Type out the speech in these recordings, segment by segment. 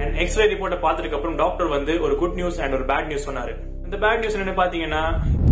and x ray ரிப்போர்ட்டை பார்த்ததுக்கு அப்புறம் டாக்டர் வந்து ஒரு குட் நியூஸ் அண்ட் ஒரு பேட் நியூஸ் சொன்னாரு இந்த பேட் நியூஸ் என்ன பாத்தீங்கன்னா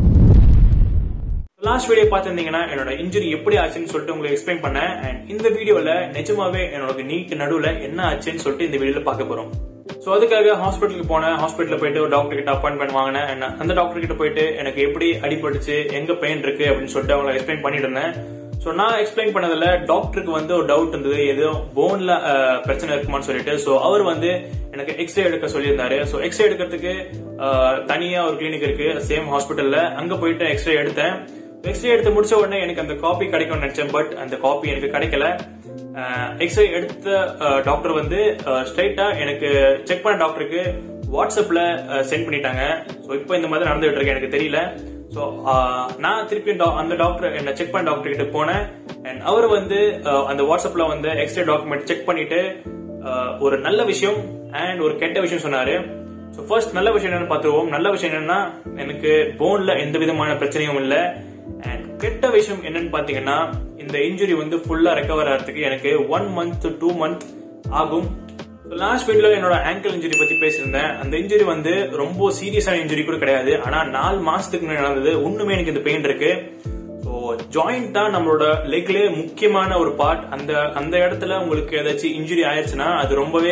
லாஸ்ட் வீடியோ பார்த்திருந்தீங்கன்னா என்னோட இன்ஜுரி எப்படி ஆச்சுன்னு சொல்லிட்டு உங்களுக்கு எக்ஸ்பிளைன் பண்ணேன் அண்ட் இந்த வீடியோல நிஜமாவே என்னோட நீக்கு நடுவுல என்ன ஆச்சுன்னு சொல்லிட்டு இந்த வீடியோல பார்க்க போறோம் சோ அதுக்காக ஹாஸ்பிட்டலுக்கு போனேன் ஹாஸ்பிட்டல் போயிட்டு ஒரு டாக்டர் கிட்ட அப்பாயின்மெண்ட் வாங்கினேன் and அந்த டாக்டர் கிட்ட போயிட்டு எனக்கு எப்படி அடிபட்டுச்சு எங்க பெயின் இருக்கு அப்படின்னு சொல்லிட்டு அவங்க எக்ஸ்பிளைன் பண்ணிட்டு இருந்தேன் சோ நான் எக்ஸ்பிளைன் பண்ணதுல டாக்டருக்கு வந்து ஒரு டவுட் இருந்தது ஏதோ போன்ல பிரச்சனை இருக்குமான்னு சொல்லிட்டு சோ அவர் வந்து எனக்கு எக்ஸ்ரே எடுக்க சொல்லியிருந்தாரு சோ எக்ஸ்ரே எடுக்கிறதுக்கு அஹ், தனியா ஒரு கிளினிக் இருக்கு சேம் ஹாஸ்பிட்டல்ல அங்க போயிட்டு எக்ஸ்ரே எடுத்தேன் எக்ஸ்ரே எடுத்து முடிச்ச உடனே எனக்கு அந்த காப்பி கிடைக்கும்னு நினைச்சேன் பட் அந்த காப்பி எனக்கு கிடைக்கல எக்ஸ்ரே எடுத்த டாக்டர் வந்து ஸ்ட்ரைட்டா எனக்கு செக் பண்ண டாக்டருக்கு வாட்ஸ்அப்ல சென்ட் பண்ணிட்டாங்க ஸோ இப்போ இந்த மாதிரி நடந்துகிட்டு இருக்கு எனக்கு தெரியல ஸோ நான் திருப்பி அந்த டாக்டர் என்ன செக் பண்ண டாக்டர் கிட்ட போனேன் அண்ட் அவர் வந்து அஹ், அந்த வாட்ஸ்அப்ல வந்து எக்ஸ்ரே டாக்குமெண்ட் செக் பண்ணிட்டு அஹ், ஒரு நல்ல விஷயம் அண்ட் ஒரு கெட்ட விஷயம் சொன்னாரு ஸோ ஃபர்ஸ்ட் நல்ல விஷயம் என்னன்னு பார்த்துருவோம் நல்ல விஷயம் என்னன்னா எனக்கு போன்ல எந்த விதமான பிரச்சனையும் இல்லை அண்ட் கெட்ட விஷயம் என்னன்னு பாத்தீங்கன்னா இந்த இன்ஜுரி வந்து ஃபுல்லா ரெக்கவர் ஆகிறதுக்கு எனக்கு ஒன் மந்த் டூ மந்த் ஆகும் லாஸ்ட் வீடியோல என்னோட ஆங்கிள் இன்ஜுரி பத்தி பேசியிருந்தேன் அந்த இன்ஜுரி வந்து ரொம்ப சீரியஸான இன்ஜுரி கூட கிடையாது ஆனா நாலு மாசத்துக்கு முன்னாடி நடந்தது ஒண்ணுமே எனக்கு இந்த பெயின் இருக்கு ஸோ ஜாயிண்ட் தான் நம்மளோட லெக்லயே முக்கியமான ஒரு பார்ட் அந்த அந்த இடத்துல உங்களுக்கு ஏதாச்சும் இன்ஜுரி ஆயிடுச்சுன்னா அது ரொம்பவே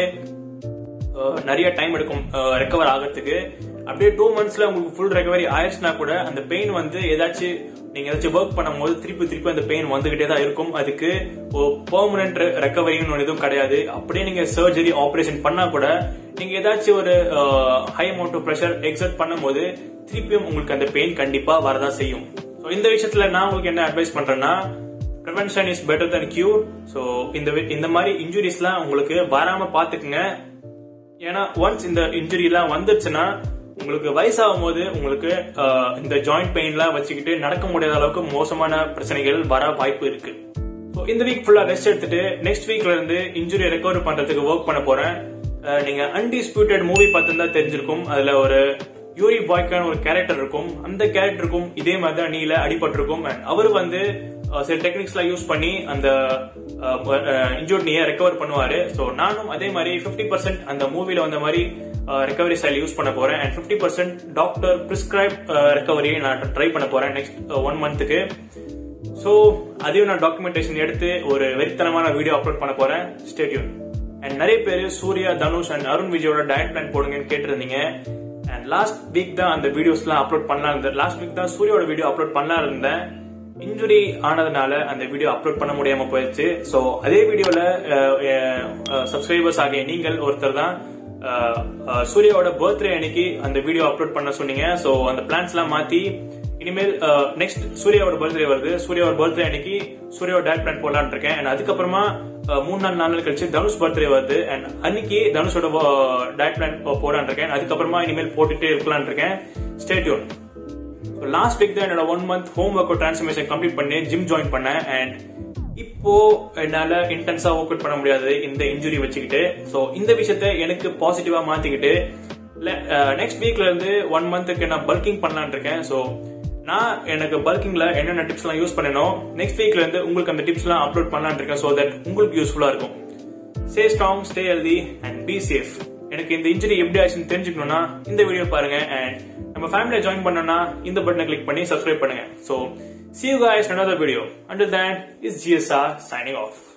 அஹ், நிறைய டைம் எடுக்கும் ரெக்கவர் ஆகிறதுக்கு அப்படியே டூ மந்த்ஸ்ல உங்களுக்கு ஃபுல் ரெக்கவரி ஆயிடுச்சுன்னா கூட அந்த பெயின் வந்து ஏதாச்சும் நீங்க ஏதாச்சும் ஒர்க் பண்ணும்போது திருப்பி திருப்பி அந்த பெயின் வந்துகிட்டே தான் இருக்கும் அதுக்கு பெர்மனன்ட் ரெக்கவரின்னு எதுவும் கிடையாது அப்படியே நீங்க சர்ஜரி ஆபரேஷன் பண்ணா கூட நீங்க ஏதாச்சும் ஒரு high amount of pressure exert பண்ணும்போது திருப்பியும் உங்களுக்கு அந்த பெயின் கண்டிப்பா வரதான் செய்யும் ஸோ இந்த விஷயத்துல நான் உங்களுக்கு என்ன அட்வைஸ் பண்றேன்னா prevention is better than cure so இந்த வி- இந்த மாதிரி இன்ஜுரிஸ்லாம் உங்களுக்கு வராம பாத்துக்குங்க ஏன்னா ஒன்ஸ் இந்த இன்ஜுரி எல்லாம் வந்துருச்சுன்னா உங்களுக்கு வயசாகும் போது உங்களுக்கு அஹ், இந்த ஜாயிண்ட் பெயின்லாம் வச்சுக்கிட்டு நடக்க முடியாத அளவுக்கு மோசமான பிரச்சனைகள் வர வாய்ப்பு இருக்கு ஸோ இந்த வீக் ஃபுல்லா ரெஸ்ட் எடுத்துட்டு நெக்ஸ்ட் வீக்ல இருந்து இன்ஜுரி ரெக்கவர் பண்றதுக்கு ஒர்க் பண்ண போறேன் அஹ், நீங்க அன்டிஸ்பியூட்டட் மூவி பார்த்துருந்தா தெரிஞ்சிருக்கும் அதுல ஒரு யூரி பாய்க்கான ஒரு கேரக்டர் இருக்கும் அந்த கேரக்டருக்கும் இதே மாதிரி தான் நீல அடிபட்டிருக்கும் And அவர் வந்து அஹ், சில டெக்னிக்ஸ்லாம் யூஸ் பண்ணி அந்த இன்ஜூர்ட் நீயை ரெக்கவர் பண்ணுவாரு ஸோ நானும் அதே மாதிரி 50% பர்சன்ட் அந்த மூவில வந்த மாதிரி ரெக்கவரி ஸ்டைல் யூஸ் பண்ண போறேன் அண்ட் 50% பர்சன்ட் டாக்டர் பிரிஸ்கிரைப் ரெக்கவரியை நான் ட்ரை பண்ண போறேன் நெக்ஸ்ட் ஒன் மந்த்துக்கு ஸோ அதையும் நான் டாக்குமெண்டேஷன் எடுத்து ஒரு வெறித்தனமான வீடியோ அப்லோட் பண்ண போறேன் ஸ்டேட்யூன் அண்ட் நிறைய பேர் சூர்யா தனுஷ் அண்ட் அருண் விஜயோட டயட் பிளான் போடுங்கன்னு கேட்டிருந்தீங்க அண்ட் லாஸ்ட் வீக் தான் அந்த வீடியோஸ்லாம் அப்லோட் பண்ணலாம் இருந்தேன் லாஸ்ட் வீக் தான் சூர்யாவோட வீடியோ அப்லோட் பண்ணலாம் இருந்தேன் இன்ஜுரி ஆனதுனால அந்த வீடியோ அப்லோட் பண்ண முடியாம போயிடுச்சு ஸோ அதே வீடியோல சப்ஸ்கிரைபர்ஸ் ஆகிய நீங்கள் ஒருத்தர் தான் அஹ், அஹ், சூர்யாவோட பர்த்டே அன்னைக்கு அந்த வீடியோ அப்லோட் பண்ண சொன்னீங்க ஸோ அந்த பிளான்ஸ் எல்லாம் மாத்தி இனிமேல் நெக்ஸ்ட் சூர்யாவோட பர்த்டே வருது சூர்யாவோட பர்த்டே அன்னைக்கு சூர்யாவோட டேட் பிளான் போடலான்னு இருக்கேன் அண்ட் அதுக்கப்புறமா அஹ், மூணு நாலு நாள் கழிச்சு தனுஷ் பர்த்டே வருது அண்ட் அன்னைக்கு தனுஷோட டேட் பிளான் போடான்னு இருக்கேன் அதுக்கப்புறமா இனிமேல் போட்டுட்டே இருக்கலாம்னு இருக்கேன் ஸ்டேட்யூன் லாஸ்ட் வீக் தான் என்னோட one month home work transformation complete பண்ணி ஜிம் ஜாயின் பண்ணேன் அண்ட் இப்போ என்னால இன்டென்ஸா ஒர்க் அவுட் பண்ண முடியாது இந்த இன்ஜுரி வச்சுக்கிட்டு சோ இந்த விஷயத்த எனக்கு பாசிட்டிவா மாத்திக்கிட்டு நெக்ஸ்ட் வீக்ல இருந்து ஒன் மந்த்துக்கு நான் பல்கிங் பண்ணலாம்னு இருக்கேன் சோ நான் எனக்கு பல்கிங்ல என்னென்ன டிப்ஸ் எல்லாம் யூஸ் பண்ணணும் நெக்ஸ்ட் வீக்ல இருந்து உங்களுக்கு அந்த டிப்ஸ் எல்லாம் அப்லோட் பண்ணலாம்னு இருக்கேன் சோ தட் உங்களுக்கு யூஸ்ஃபுல்லா இருக்கும் stay strong stay healthy and be safe எனக்கு இந்த இன்ஜுரி எப்படி ஆச்சுன்னு தெரிஞ்சுக்கணும்னா இந்த வீடியோ பாருங்க அண்ட் நம்ம ஃபேமிலியை ஜாயின் பண்ணோம்னா இந்த பட்டனை கிளிக் பண்ணி சப்ஸ்கிரைப் பண்ணுங்க so see you guys in another video until then it's gsr signing off